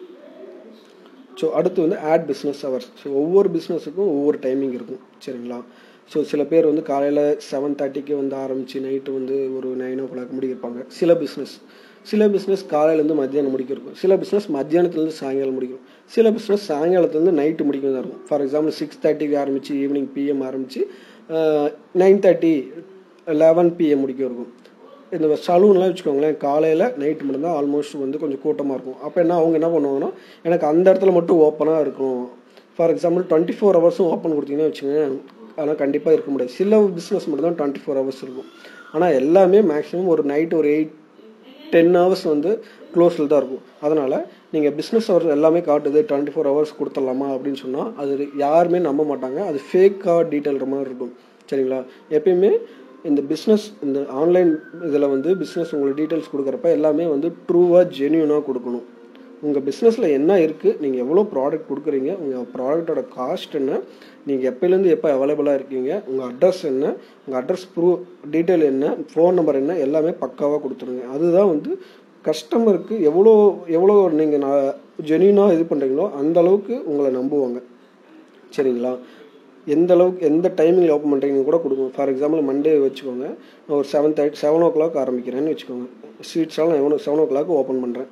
Speaker 1: ஸோ அடுத்து வந்து ஆட் பிஸ்னஸ் ஹவர்ஸ் ஸோ ஒவ்வொரு பிஸ்னஸுக்கும் ஒவ்வொரு டைமிங் இருக்கும் சரிங்களா ஸோ சில பேர் வந்து காலையில் செவன் தேர்ட்டிக்கு வந்து ஆரம்பித்து நைட்டு வந்து ஒரு நைன் ஓ கிளாக் முடிக்கிருப்பாங்க சில பிஸ்னஸ் சில பிஸ்னஸ் காலையிலேருந்து மத்தியானம் முடிக்க இருக்கும் சில பிஸ்னஸ் மத்தியானத்துலேருந்து சாயங்காலம் முடிக்கும் சில பிஸ்னஸ் சாயங்காலத்துலேருந்து நைட்டு முடிக்க தான் இருக்கும் ஃபார் எக்ஸாம்பிள் சிக்ஸ் தேர்ட்டிக்கு ஆரம்பித்து ஈவினிங் பிஎம் ஆரம்பித்து நைன் தேர்ட்டி லெவன் பிஎம் முடிக்க இருக்கும் இந்த சலூன்லாம் வச்சுக்கோங்களேன் காலையில் நைட்டு மட்டும்தான் ஆல்மோஸ்ட் வந்து கொஞ்சம் கூட்டமாக இருக்கும் அப்போ என்ன அவங்க என்ன பண்ணுவாங்கன்னா எனக்கு அந்த இடத்துல மட்டும் ஓப்பனாக இருக்கும் ஃபார் எக்ஸாம்பிள் டுவெண்ட்டி ஃபோர் ஹவர்ஸும் ஓப்பன் கொடுத்தீங்கன்னா வச்சுக்கோங்க ஆனால் கண்டிப்பாக இருக்க முடியாது சில பிஸ்னஸ் மட்டும் தான் டுவெண்ட்டி ஃபோர் ஹவர்ஸ் இருக்கும் ஆனால் எல்லாமே மேக்ஸிமம் ஒரு நைட் ஒரு எயிட் டென் ஹவர்ஸ் வந்து க்ளோஸில் தான் இருக்கும் அதனால் நீங்கள் பிஸ்னஸ் ஹவர்ஸ் எல்லாமே காட்டுது டுவெண்ட்டி ஃபோர் ஹவர்ஸ் கொடுத்துடலாமா அப்படின்னு சொன்னால் அது யாருமே நம்ப மாட்டாங்க அது ஃபேக்காக டீட்டெயில் மாதிரி இருக்கும் சரிங்களா எப்பயுமே இந்த பிஸ்னஸ் இந்த ஆன்லைன் இதில் வந்து பிஸ்னஸ் உங்களுக்கு டீட்டெயில்ஸ் கொடுக்குறப்ப எல்லாமே வந்து ட்ரூவாக ஜென்யூனாக கொடுக்கணும் உங்கள் பிஸ்னஸில் என்ன இருக்குது நீங்கள் எவ்வளோ ப்ராடக்ட் கொடுக்குறீங்க உங்கள் ப்ராடக்டோட காஸ்ட் என்ன நீங்கள் எப்போலேருந்து எப்போ அவைலபிளாக இருக்கீங்க உங்கள் அட்ரஸ் என்ன உங்கள் அட்ரஸ் ப்ரூ டீட்டெயில் என்ன ஃபோன் நம்பர் என்ன எல்லாமே பக்காவாக கொடுத்துருங்க அதுதான் வந்து கஸ்டமருக்கு எவ்வளோ எவ்வளோ நீங்கள் நான் ஜென்யூனாக இது பண்ணுறீங்களோ அந்த அளவுக்கு உங்களை நம்புவாங்க சரிங்களா எந்த அளவுக்கு எந்த டைமிங்கில் ஓப்பன் பண்ணுறீங்கன்னு கூட கொடுங்க ஃபார் எக்ஸாம்பிள் மண்டே வச்சுக்கோங்க நான் ஒரு seven thirty seven o'clock ஆரம்பிக்கிறேன்னு வச்சுக்கோங்க ஸ்வீட்ஸ்லாம் நான் எவனோ செவன் ஓ கிளாக் ஓப்பன் பண்ணுறேன்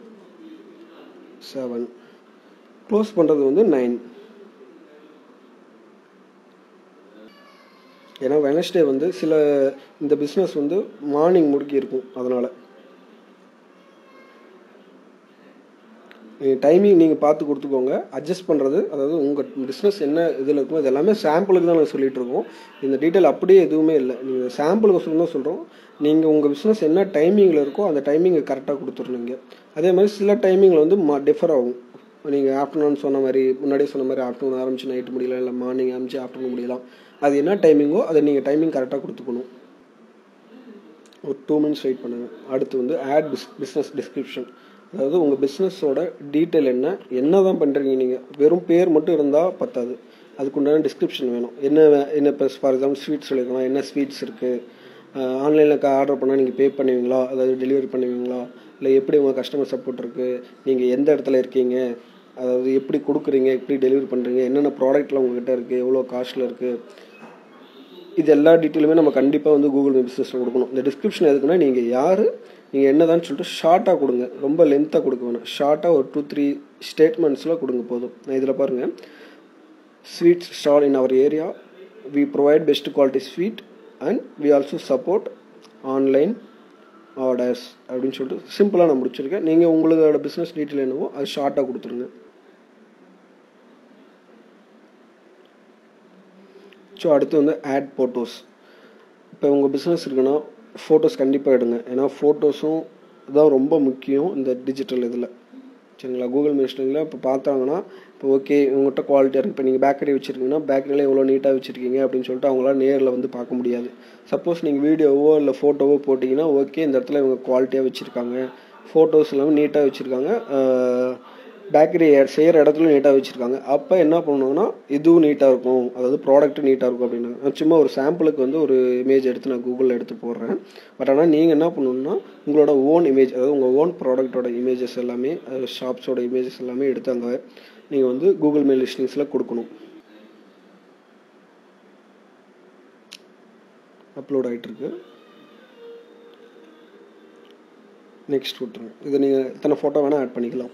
Speaker 1: செவன் க்ளோஸ் பண்ணுறது வந்து நைன் ஏன்னா வெனஸ்டே வந்து சில இந்த பிஸ்னஸ் வந்து மார்னிங் முடுக்கி இருக்கும் அதனால் டைமிங் நீங்கள் பார்த்து கொடுத்துக்கோங்க அட்ஜஸ்ட் பண்ணுறது அதாவது உங்கள் பிஸ்னஸ் என்ன இதில் இருக்குமோ இது எல்லாமே சாம்பிளுக்கு தான் நாங்கள் சொல்லிகிட்டு இருக்கோம் இந்த டீட்டெயில் அப்படியே எதுவுமே இல்லை நீங்கள் சாம்பிளுக்கு சொல்லணும் தான் சொல்கிறோம் நீங்கள் உங்கள் பிஸ்னஸ் என்ன டைமிங்கில் இருக்கோ அந்த டைமிங்கை கரெக்டாக கொடுத்துருந்தீங்க அதே மாதிரி சில டைமிங்கில் வந்து மா டிஃபர் ஆகும் நீங்கள் ஆஃப்டர்நூன் சொன்ன மாதிரி முன்னாடியே சொன்ன மாதிரி ஆஃப்டர்நூன் ஆரம்பிச்சு நைட்டு முடியலாம் இல்லை மார்னிங் ஆரம்பிச்சு ஆஃப்டர்நூன் முடியலாம் அது என்ன டைமிங்கோ அதை நீங்கள் டைமிங் கரெக்டாக கொடுத்துக்கணும் ஒரு டூ மினிட்ஸ் வெயிட் பண்ணுங்கள் அடுத்து வந்து ஆட் பிஸ் பிஸ்னஸ் டிஸ்கிரிப்ஷன் அதாவது உங்கள் பிஸ்னஸோட டீட்டெயில் என்ன என்ன தான் பண்ணுறீங்க நீங்கள் வெறும் பேர் மட்டும் இருந்தால் பத்தாது அதுக்குண்டான டிஸ்கிரிப்ஷன் வேணும் என்ன வே- என்ன இப்போ ஃபார் எக்ஸாம்பிள் ஸ்வீட்ஸ் சொல்லியிருக்கலாம் என்ன ஸ்வீட்ஸ் இருக்குது ஆன்லைனில் ஆர்டர் பண்ணால் நீங்கள் பே பண்ணுவீங்களா அதாவது டெலிவரி பண்ணுவீங்களா இல்லை எப்படி உங்கள் கஸ்டமர் சப்போர்ட் இருக்குது நீங்கள் எந்த இடத்துல இருக்கீங்க அதாவது எப்படி கொடுக்குறீங்க எப்படி டெலிவரி பண்ணுறீங்க என்னென்ன ப்ராடக்ட்லாம் உங்கள்கிட்ட இருக்குது எவ்வளோ காஸ்ட்டில் இருக்குது இது எல்லா டீட்டெயிலுமே நம்ம கண்டிப்பாக வந்து கூகுள் பிஸ்னஸில் கொடுக்கணும் இந்த டிஸ்கிரிப்ஷன் எதுக்குன்னா நீங்கள் யார் நீங்கள் என்னதான்னு சொல்லிட்டு ஷார்ட்டாக கொடுங்க ரொம்ப லென்த்தாக கொடுக்க வேணாம் ஷார்ட்டாக ஒரு டூ த்ரீ ஸ்டேட்மெண்ட்ஸில் கொடுங்க போதும் நான் இதில் பாருங்கள் sweets stall in our area we provide best quality sweet and we also support online orders அப்படின்னு சொல்லிட்டு சிம்பிளாக நான் முடிச்சிருக்கேன் நீங்கள் உங்களோட பிஸ்னஸ் டீட்டெயில் என்னவோ அது ஷார்ட்டாக கொடுத்துருங்க ஸோ அடுத்து வந்து ஆட் ஃபோட்டோஸ் இப்போ உங்கள் பிஸ்னஸ் இருக்குன்னா ஃபோட்டோஸ் கண்டிப்பாக எடுங்க ஏன்னா ஃபோட்டோஸும் தான் ரொம்ப முக்கியம் இந்த டிஜிட்டல் இதில் சரிங்களா கூகுள் மிஷினில் இப்போ பார்த்தாங்கன்னா இப்போ ஓகே உங்கள்கிட்ட குவாலிட்டியாக இருக்குது இப்போ நீங்கள் பேக்கரி வச்சுருக்கீங்கன்னா பேக்கரியில் எவ்வளோ நீட்டாக வச்சுருக்கீங்க அப்படின்னு சொல்லிட்டு அவங்களால நேரில் வந்து பார்க்க முடியாது சப்போஸ் நீங்கள் வீடியோவோ இல்லை ஃபோட்டோவோ போட்டிங்கன்னா ஓகே இந்த இடத்துல இவங்க குவாலிட்டியாக வச்சுருக்காங்க ஃபோட்டோஸ் எல்லாமே நீட்டாக வச்சுருக்காங்க பேக்கரி செய்கிற இடத்துல நீட்டாக வச்சுருக்காங்க அப்போ என்ன பண்ணுவாங்கன்னா இதுவும் நீட்டாக இருக்கும் அதாவது ப்ராடக்ட்டும் நீட்டாக இருக்கும் அப்படின்னு நான் சும்மா ஒரு சாம்பிளுக்கு வந்து ஒரு இமேஜ் எடுத்து நான் கூகுளில் எடுத்து போடுறேன் பட் ஆனால் நீங்கள் என்ன பண்ணணுன்னா உங்களோட ஓன் இமேஜ் அதாவது உங்கள் ஓன் ப்ராடக்ட்டோட இமேஜஸ் எல்லாமே ஷாப்ஸோட இமேஜஸ் எல்லாமே எடுத்து அங்கே நீங்கள் வந்து கூகுள் மெயில் லிஸ்டிங்ஸில் கொடுக்கணும் அப்லோட் ஆகிட்டுருக்கு நெக்ஸ்ட் விட்டுருங்க இதை நீங்கள் இத்தனை ஃபோட்டோ வேணால் ஆட் பண்ணிக்கலாம்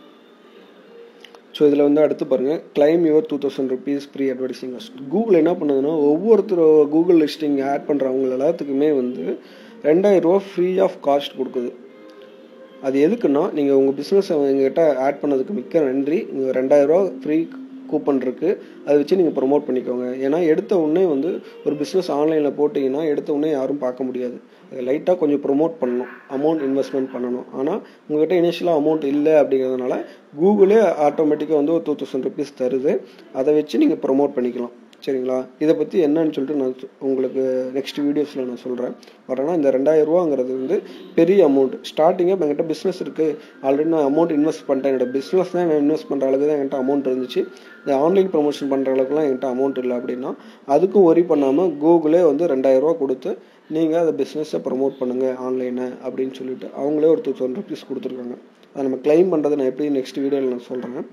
Speaker 1: ஸோ இதில் வந்து அடுத்து பாருங்கள் claim your two thousand rupees free advertising cost Google என்ன பண்ணுதுன்னா ஒவ்வொருத்தர் கூகுள் லிஸ்டிங் ஆட் பண்ணுறவங்க எல்லாத்துக்குமே வந்து ரெண்டாயிரரூவா ஃப்ரீ ஆஃப் காஸ்ட் கொடுக்குது அது எதுக்குன்னா நீங்கள் உங்கள் பிஸ்னஸை எங்ககிட்ட ஆட் பண்ணதுக்கு மிக்க நன்றி உங்கள் ரெண்டாயிரரூவா ஃப்ரீ கூப்பன் இருக்குது அதை வச்சு நீங்கள் ப்ரொமோட் பண்ணிக்கோங்க ஏன்னா எடுத்த உடனே வந்து ஒரு பிஸ்னஸ் ஆன்லைனில் போட்டிங்கன்னா எடுத்த உடனே யாரும் பார்க்க முடியாது லைட்டாக கொஞ்சம் ப்ரொமோட் பண்ணணும் அமௌண்ட் இன்வெஸ்ட்மெண்ட் பண்ணணும் ஆனால் உங்கள்கிட்ட இனிஷியலாக அமௌண்ட் இல்லை அப்படிங்கிறதுனால கூகுளே ஆட்டோமேட்டிக்காக வந்து ஒரு டூ தௌசண்ட் ருபீஸ் தருது அதை வச்சு நீங்கள் ப்ரொமோட் பண்ணிக்கலாம் சரிங்களா இதை பற்றி என்னன்னு சொல்லிட்டு நான் உங்களுக்கு நெக்ஸ்ட் வீடியோஸில் நான் சொல்கிறேன் பட் ஆனால் இந்த ரெண்டாயிரம் ரூபாங்கிறது வந்து பெரிய அமௌண்ட் ஸ்டார்டிங்கே இப்போ என்கிட்ட பிஸ்னஸ் இருக்குது ஆல்ரெடி நான் அமௌண்ட் இன்வெஸ்ட் பண்ணிட்டேன் என்னோட பிஸ்னஸ் தான் நான் இன்வெஸ்ட் பண்ணுற அளவுக்கு தான் என்கிட்ட அமௌண்ட் இருந்துச்சு இந்த ஆன்லைன் ப்ரொமோஷன் பண்ணுற அளவுக்குலாம் என்கிட்ட அமௌண்ட் இல்லை அப்படின்னா அதுக்கும் ஒரி பண்ணாமல் கூகுளே வந்து ரெண்டாயிரம் ரூபா கொடுத்து நீங்கள் அதை பிஸ்னஸை ப்ரொமோட் பண்ணுங்கள் ஆன்லைனை அப்படின்னு சொல்லிட்டு அவங்களே ஒரு டூ தௌசண்ட் ருபீஸ் கொடுத்துருக்காங்க அதை நம்ம கிளைம் பண்ணுறது நான் எப்படி நெக்ஸ்ட் வீடியோவில் நான் சொல்கிறேன்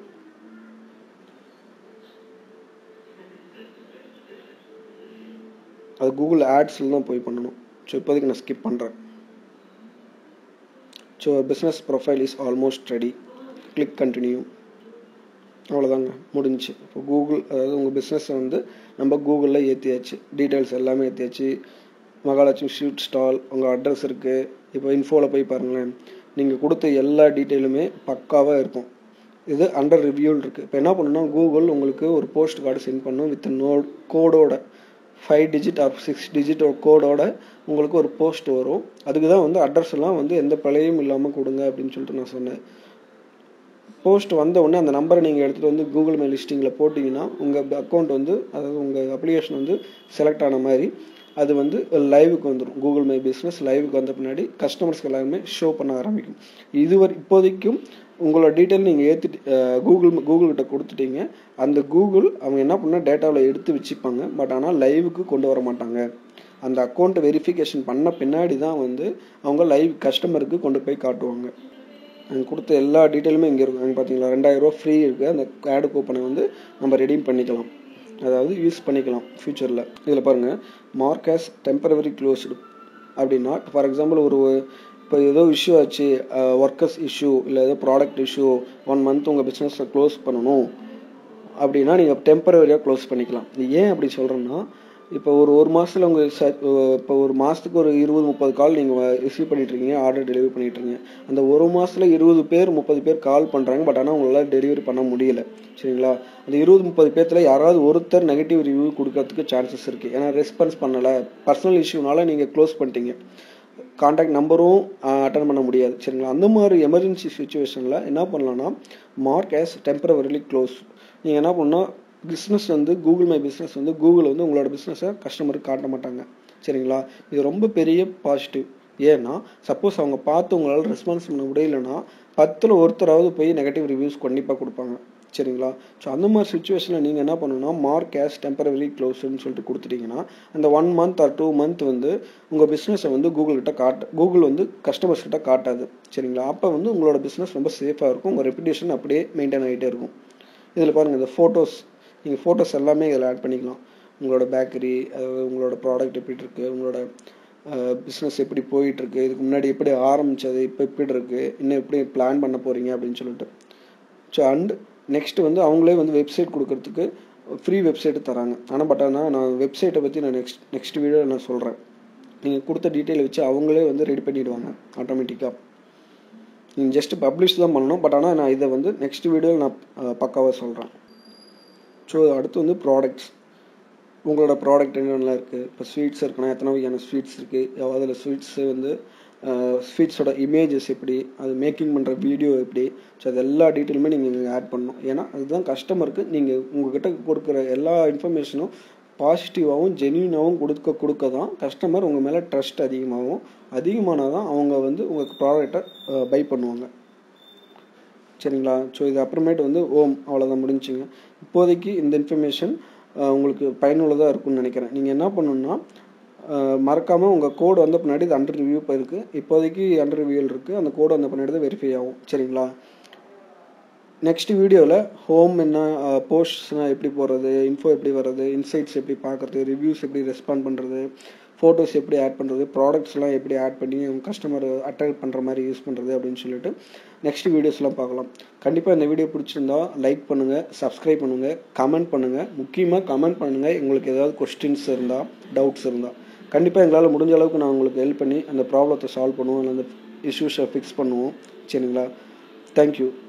Speaker 1: அது கூகுள் ஆட்ஸில் தான் போய் பண்ணணும் ஸோ இப்போதைக்கு நான் ஸ்கிப் பண்ணுறேன் so business profile is almost ready click continue அவ்வளோதாங்க முடிஞ்சு இப்போ கூகுள் அதாவது உங்கள் பிஸ்னஸை வந்து நம்ம கூகுளில் ஏற்றியாச்சு டீட்டெயில்ஸ் எல்லாமே ஏற்றியாச்சு மகாலட்சுமி ஸ்வீட் ஸ்டால் உங்கள் அட்ரஸ் இருக்குது இப்போ இன்ஃபோவில் போய் பாருங்களேன் நீங்கள் கொடுத்த எல்லா டீட்டெயிலுமே பக்காவாக இருக்கும் இது அண்டர் ரிவ்யூல் இருக்குது இப்போ என்ன பண்ணணும்னா கூகுள் உங்களுக்கு ஒரு போஸ்ட் கார்டு சென்ட் பண்ணும் வித் நோ கோடோட five digit or six digit கோடோட உங்களுக்கு ஒரு போஸ்ட் வரும் அதுக்கு தான் வந்து அட்ரஸ் எல்லாம் வந்து எந்த பிழையும் இல்லாமல் கொடுங்க அப்படின்னு சொல்லிட்டு நான் சொன்னேன் போஸ்ட் வந்த உடனே அந்த நம்பரை நீங்கள் எடுத்துகிட்டு வந்து கூகுள் மே லிஸ்டிங்கில் போட்டிங்கன்னா உங்கள் அக்கௌண்ட் வந்து அதாவது உங்கள் அப்ளிகேஷன் வந்து செலக்ட் ஆன மாதிரி அது வந்து லைவுக்கு வந்துடும் கூகுள் மை பிஸ்னஸ் லைவுக்கு வந்த பின்னாடி கஸ்டமர்ஸ்க்கு எல்லாருமே ஷோ பண்ண ஆரம்பிக்கும் இதுவரை இப்போதைக்கும் உங்களோட டீட்டெயில் நீங்கள் ஏற்றிட்டு கூகுள் கூகுள்கிட்ட கொடுத்துட்டீங்க அந்த கூகுள் அவங்க என்ன பண்ணால் டேட்டாவில் எடுத்து வச்சுப்பாங்க பட் ஆனால் லைவுக்கு கொண்டு வர மாட்டாங்க அந்த அக்கௌண்ட்டை வெரிஃபிகேஷன் பண்ண பின்னாடி தான் வந்து அவங்க லைவ் கஸ்டமருக்கு கொண்டு போய் காட்டுவாங்க அங்கே கொடுத்த எல்லா டீட்டெயிலுமே இங்கே இருக்கும் அங்கே பார்த்தீங்களா ரெண்டாயிரரூவா ஃப்ரீ இருக்குது அந்த ஆடு கூப்பனை வந்து நம்ம ரெடீம் பண்ணிக்கலாம் அதாவது யூஸ் பண்ணிக்கலாம் ஃப்யூச்சரில் இதில் பாருங்கள் மார்க்கஸ் டெம்பரவரி க்ளோஸ்டு அப்படின்னா ஃபார் எக்ஸாம்பிள் ஒரு இப்போ ஏதோ இஷ்யூ ஆச்சு ஒர்க்கர்ஸ் இஷ்யூ இல்லை ஏதோ ப்ராடக்ட் இஷ்யூ ஒன் மந்த் உங்கள் பிஸ்னஸை க்ளோஸ் பண்ணணும் அப்படின்னா நீங்கள் டெம்பரவரியாக க்ளோஸ் பண்ணிக்கலாம் இது ஏன் அப்படி சொல்கிறேன்னா இப்போ ஒரு ஒரு மாதத்தில் உங்கள் ச இப்போ ஒரு மாதத்துக்கு ஒரு இருபது முப்பது கால் நீங்கள் ரிசீவ் பண்ணிட்டுருக்கீங்க ஆர்டர் டெலிவரி பண்ணிட்டுருக்கீங்க அந்த ஒரு மாதத்தில் இருபது பேர் முப்பது பேர் கால் பண்ணுறாங்க பட் ஆனால் உங்களால் டெலிவரி பண்ண முடியல சரிங்களா அந்த இருபது முப்பது பேர்த்தில் யாராவது ஒருத்தர் நெகட்டிவ் ரிவ்யூ கொடுக்கறதுக்கு சான்சஸ் இருக்குது ஏன்னா ரெஸ்பான்ஸ் பண்ணலை பர்சனல் இஷ்யூனால நீங்கள் க்ளோஸ் பண்ணிட்டீங்க காண்டாக்ட் நம்பரும் அட்டன் பண்ண முடியாது சரிங்களா அந்த மாதிரி எமர்ஜென்சி சுச்சுவேஷனில் என்ன பண்ணலாம்னா மார்க் ஆஸ் டெம்பரவரிலி க்ளோஸ் நீங்கள் என்ன பண்ணால் பிஸ்னஸ் வந்து கூகுள் மை பிஸ்னஸ் வந்து கூகுள் வந்து உங்களோட பிஸ்னஸை கஸ்டமருக்கு காட்ட மாட்டாங்க சரிங்களா இது ரொம்ப பெரிய பாசிட்டிவ் ஏன்னா சப்போஸ் அவங்க பார்த்து உங்களால் ரெஸ்பான்ஸ் பண்ண முடியலன்னா பத்தில் ஒருத்தராவது போய் நெகட்டிவ் ரிவ்யூஸ் கண்டிப்பாக கொடுப்பாங்க சரிங்களா ஸோ அந்த மாதிரி சுச்சுவேஷனில் நீங்கள் என்ன பண்ணணும்னா மார்க் கேஷ் டெம்பரவரி க்ளோஸ்ன்னு சொல்லிட்டு கொடுத்துட்டீங்கன்னா அந்த one month or two month வந்து உங்கள் பிஸ்னஸை வந்து கூகுள் கிட்ட காட்ட கூகுள் வந்து கஸ்டமர்ஸ் கிட்ட காட்டாது சரிங்களா அப்போ வந்து உங்களோட பிஸ்னஸ் ரொம்ப சேஃபாக இருக்கும் உங்கள் ரெப்புடேஷன் அப்படியே மெயின்டைன் ஆகிட்டே இருக்கும் இதில் பாருங்கள் இந்த ஃபோட்டோஸ் நீங்கள் ஃபோட்டோஸ் எல்லாமே இதில் ஆட் பண்ணிக்கலாம் உங்களோட பேக்கரி அதாவது உங்களோட ப்ராடக்ட் எப்படி இருக்குது உங்களோட பிஸ்னஸ் எப்படி போயிட்டுருக்கு இதுக்கு முன்னாடி எப்படி ஆரம்பித்தது இப்போ எப்படி இருக்குது இன்னும் எப்படி பிளான் பண்ண போகிறீங்க அப்படின்னு சொல்லிட்டு ஸோ அண்ட் நெக்ஸ்ட் வந்து அவங்களே வந்து வெப்சைட் கொடுக்கறதுக்கு ஃப்ரீ வெப்சைட்டு தராங்க ஆனால் பட் ஆனால் நான் வெப்சைட்டை பற்றி நான் நெக்ஸ்ட் நெக்ஸ்ட் வீடியோவில் நான் சொல்கிறேன் நீங்கள் கொடுத்த டீட்டெயில் வச்சு அவங்களே வந்து ரெடி பண்ணிவிடுவாங்க ஆட்டோமேட்டிக்காக நீங்கள் ஜஸ்ட் பப்ளிஷ் தான் பண்ணணும் பட் ஆனால் நான் இதை வந்து நெக்ஸ்ட் வீடியோவில் நான் பக்காவாக சொல்கிறேன் ஸோ அடுத்து வந்து ப்ராடக்ட்ஸ் உங்களோட ப்ராடக்ட் என்னென்னலாம் இருக்குது இப்போ ஸ்வீட்ஸ் இருக்குன்னா எத்தனை வகையான ஸ்வீட்ஸ் இருக்குது அதில் ஸ்வீட்ஸு வந்து ஸ்வீட்ஸோட இமேஜஸ் எப்படி அது மேக்கிங் பண்ணுற வீடியோ எப்படி ஸோ அது எல்லா டீட்டெயிலுமே நீங்கள் இங்கே ஆட் பண்ணணும் ஏன்னா அதுதான் கஸ்டமருக்கு நீங்கள் உங்ககிட்ட கொடுக்குற எல்லா இன்ஃபர்மேஷனும் பாசிட்டிவாகவும் ஜென்யூனாகவும் கொடுக்க கொடுக்க தான் கஸ்டமர் உங்கள் மேலே ட்ரஸ்ட் அதிகமாகும் அதிகமானால் தான் அவங்க வந்து உங்கள் ப்ராடக்டை பை பண்ணுவாங்க சரிங்களா ஸோ இது அப்புறமேட்டு வந்து ஓம் அவ்வளோதான் முடிஞ்சுங்க இப்போதைக்கு இந்த இன்ஃபர்மேஷன் உங்களுக்கு பயனுள்ளதாக இருக்கும்னு நினைக்கிறேன் நீங்கள் என்ன பண்ணணுன்னா மறக்காமல் உங்கள் கோடு வந்த பின்னாடி இது அண்டர் ரிவ்யூ போயிருக்கு இப்போதைக்கு அண்டர் ரிவ்யூவில் இருக்குது அந்த கோடு வந்த பின்னாடி தான் வெரிஃபை ஆகும் சரிங்களா நெக்ஸ்ட் வீடியோவில் ஹோம் என்ன போஸ்ட்ஸ்னால் எப்படி போடுறது இன்ஃபோ எப்படி வர்றது இன்சைட்ஸ் எப்படி பார்க்குறது ரிவ்யூஸ் எப்படி ரெஸ்பாண்ட் பண்ணுறது ஃபோட்டோஸ் எப்படி ஆட் பண்ணுறது ப்ராடக்ட்ஸ்லாம் எப்படி ஆட் பண்ணி கஸ்டமர் அட்ராக்ட் பண்ணுற மாதிரி யூஸ் பண்ணுறது அப்படின்னு சொல்லிட்டு நெக்ஸ்ட் வீடியோஸ்லாம் பார்க்கலாம் கண்டிப்பாக இந்த வீடியோ பிடிச்சிருந்தா லைக் பண்ணுங்கள் சப்ஸ்கிரைப் பண்ணுங்கள் கமெண்ட் பண்ணுங்கள் முக்கியமாக கமெண்ட் பண்ணுங்கள் உங்களுக்கு ஏதாவது கொஸ்டின்ஸ் இருந்தால் டவுட்ஸ் இருந்தால் கண்டிப்பாக எங்களால் முடிஞ்ச அளவுக்கு நான் உங்களுக்கு ஹெல்ப் பண்ணி அந்த ப்ராப்ளத்தை சால்வ் பண்ணுவோம் இல்லை அந்த இஷ்யூஸை ஃபிக்ஸ் பண்ணுவோம் சரிங்களா தேங்க்யூ